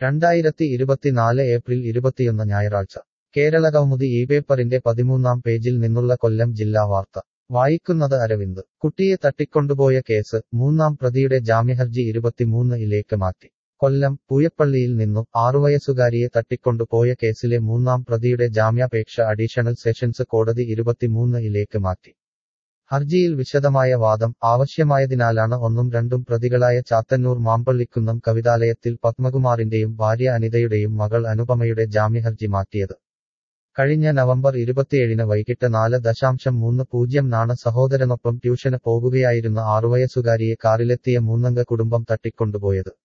രണ്ടായിരത്തി ഇരുപത്തിനാല് ഏപ്രിൽ ഇരുപത്തിയൊന്ന് ഞായറാഴ്ച കേരള കൗമുദി ഈ പേപ്പറിന്റെ പതിമൂന്നാം പേജിൽ നിന്നുള്ള കൊല്ലം ജില്ലാ വാർത്ത വായിക്കുന്നത് അരവിന്ദ് കുട്ടിയെ തട്ടിക്കൊണ്ടുപോയ കേസ് മൂന്നാം പ്രതിയുടെ ജാമ്യഹർജി ഇരുപത്തിമൂന്ന് ഇലേക്ക് മാറ്റി കൊല്ലം പൂയപ്പള്ളിയിൽ നിന്നു ആറുവയസ്സുകാരിയെ തട്ടിക്കൊണ്ടുപോയ കേസിലെ മൂന്നാം പ്രതിയുടെ ജാമ്യാപേക്ഷ അഡീഷണൽ സെഷൻസ് കോടതി ഇരുപത്തിമൂന്ന് ഇലേക്ക് മാറ്റി ഹർജിയിൽ വിശദമായ വാദം ആവശ്യമായതിനാലാണ് ഒന്നും രണ്ടും പ്രതികളായ ചാത്തന്നൂർ മാമ്പള്ളിക്കുന്നം കവിതാലയത്തിൽ പത്മകുമാറിന്റെയും ഭാര്യ അനിതയുടെയും മകൾ അനുപമയുടെ ജാമ്യഹർജി മാറ്റിയത് കഴിഞ്ഞ നവംബർ ഇരുപത്തിയേഴിന് വൈകിട്ട് നാല് ദശാംശം മൂന്ന് പൂജ്യം നാണ് സഹോദരനൊപ്പം ട്യൂഷന് പോകുകയായിരുന്ന ആറുവയസ്സുകാരിയെ കാറിലെത്തിയ മൂന്നംഗ കുടുംബം തട്ടിക്കൊണ്ടുപോയത്